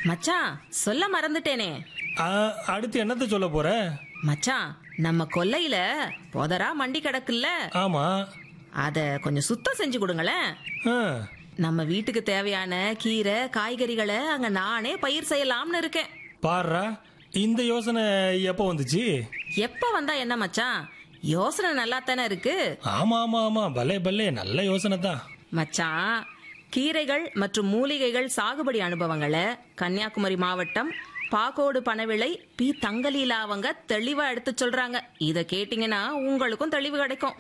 மச்சான் சொல்ல மறந்துட்டேனே ஆ, அடுத்து என்னத்த சொல்ல போற மச்சான் நம்ம கொல்லையில புதரா மண்டி கிடக்குல்ல ஆமா அத கொஞ்சம் சுத்தம் செஞ்சு கொடுங்களேன் ஆ, நம்ம வீட்டுக்கு தேவையான கீரை காய்கறிகளை அங்க நானே பயிர் செய்யலாம்னு இருக்கேன் பாருடா இந்த யோசனை எப்போ வந்துச்சு எப்ப வந்தா என்ன மச்சான் யோசனை நல்லா தானே இருக்கு ஆமா ஆமா ஆமா பலே பலே நல்ல யோசனை தான் மச்சான் கீரைகள் மற்றும் மூலிகைகள் சாகுபடி அனுபவங்களை கன்னியாகுமரி மாவட்டம் பாக்கோடு பனவிளை பி தங்கலீலா அவங்க தெளிவா எடுத்து சொல்றாங்க இத கேட்டீங்கன்னா உங்களுக்கும் தெளிவு கிடைக்கும்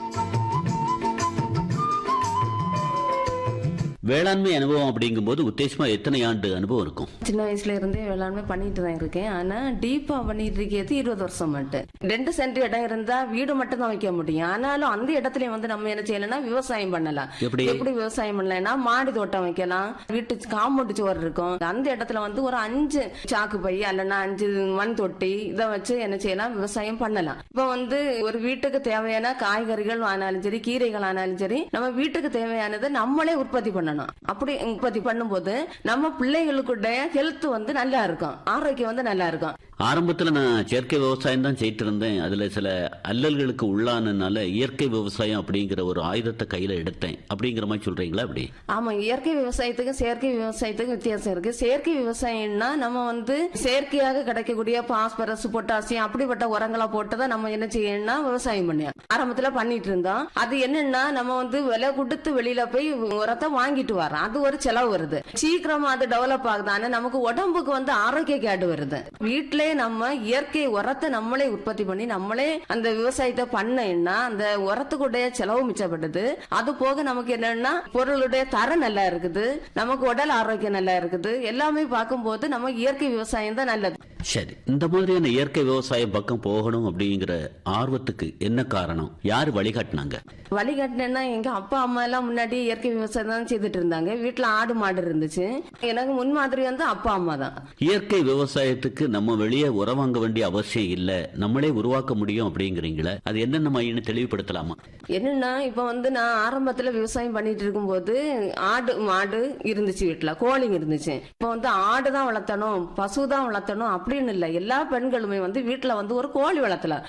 வேளாண்மை அனுபவம் அப்படிங்கும்போது உத்தேசமா எத்தனை ஆண்டு அனுபவம் இருக்கும் சின்ன வயசுல இருந்தே வேளாண்மை பண்ணிட்டு தான் இருக்கேன் ஆனா டீப்பா பண்ணிட்டு இருக்கிறது இருபது வருஷம் மட்டும் ரெண்டு சென்ட் இடம் இருந்தா வீடு மட்டும் தான் வைக்க முடியும் ஆனாலும் அந்த இடத்துல வந்து நம்ம என்ன செய்யலாம்னா விவசாயம் பண்ணலாம் எப்படி? எப்படி விவசாயம் பண்ணலாம்னா மாடி தோட்டம் வைக்கலாம் வீட்டு காம்பவுண்ட் சுவர் இருக்கும் அந்த இடத்துல வந்து ஒரு அஞ்சு சாக்கு பை அல்லனா அஞ்சு மண் தொட்டி இதை வச்சு என்ன செய்யலாம் விவசாயம் பண்ணலாம் இப்ப வந்து ஒரு வீட்டுக்கு தேவையான காய்கறிகள் ஆனாலும் சரி கீரைகள் ஆனாலும் சரி நம்ம வீட்டுக்கு தேவையானதை நம்மளே உற்பத்தி பண்ணணும் அப்படி உற்பத்தி பண்ணும்போது நம்ம பிள்ளைகளுக்குடைய ஹெல்த் வந்து நல்லா இருக்கும் ஆரோக்கியம் வந்து நல்லா இருக்கும் ஆரம்பத்துல நான் செயற்கை விவசாயம் தான் செய்யிட்டு இருந்தேன் அதுல சில அல்லல்களுக்கு உள்ளானனால இயற்கை விவசாயம் அப்படிங்கிற ஒரு ஆயுதத்தை கையில எடுத்தேன் அப்படிங்கிற மாதிரி சொல்றீங்களா அப்படி ஆமா இயற்கை விவசாயத்துக்கும் செயற்கை விவசாயத்துக்கும் வித்தியாசம் இருக்கு செயற்கை விவசாயம்னா நம்ம வந்து செயற்கையாக கிடைக்கக்கூடிய பாஸ்பரஸ் பொட்டாசியம் அப்படிப்பட்ட உரங்களை போட்டு தான் நம்ம என்ன செய்யணும்னா விவசாயம் பண்ணோம் ஆரம்பத்துல பண்ணிட்டு இருந்தோம் அது என்னன்னா நம்ம வந்து விலை கொடுத்து வெளியில போய் உரத்தை வாங்கிட்டு வரோம் அது ஒரு செலவு வருது சீக்கிரமா அது டெவலப் ஆகுதானே நமக்கு உடம்புக்கு வந்து ஆரோக்கிய கேடு வருது வீட்டிலே நம்ம இயற்கை உரத்தை நம்மளே உற்பத்தி பண்ணி நம்மளே அந்த விவசாயத்தை பண்ணேன்னா அந்த உரத்துக்குடைய செலவு மிச்சப்படுது அது போக நமக்கு என்னன்னா பொருளுடைய தரம் நல்லா இருக்குது நமக்கு உடல் ஆரோக்கியம் நல்லா இருக்குது எல்லாமே பார்க்கும்போது நம்ம இயற்கை விவசாயம் தான் நல்லது சரி இந்த மாதிரியான இயற்கை விவசாயம் பக்கம் போகணும் அப்படிங்கிற ஆர்வத்துக்கு என்ன காரணம் யாரு வழிகாட்டினாங்க வழிகாட்டினா எங்க அப்பா அம்மா எல்லாம் முன்னாடி இயற்கை விவசாயம் தான் செய்துட்டு இருந்தாங்க வீட்டுல ஆடு மாடு இருந்துச்சு எனக்கு முன்மாதிரி வந்து அப்பா அம்மா தான் இயற்கை விவசாயத்துக்கு நம்ம வெளியே உரம் வாங்க வேண்டிய அவசியம் இல்ல நம்மளே உருவாக்க முடியும் அப்படிங்கிறீங்களே அது என்னென்ன மையன்னு தெளிவுபடுத்தலாமா என்னன்னா இப்ப வந்து நான் ஆரம்பத்துல விவசாயம் பண்ணிட்டு இருக்கும்போது ஆடு மாடு இருந்துச்சு வீட்டுல கோழிங்க இருந்துச்சு இப்ப வந்து ஆடு தான் வளர்த்தணும் பசு தான் வளர்த்தணும் அப்படின்னு இல்ல எல்லா பெண்களுமே வந்து வீட்டுல வந்து ஒரு கோழி வளர்த்தலாம்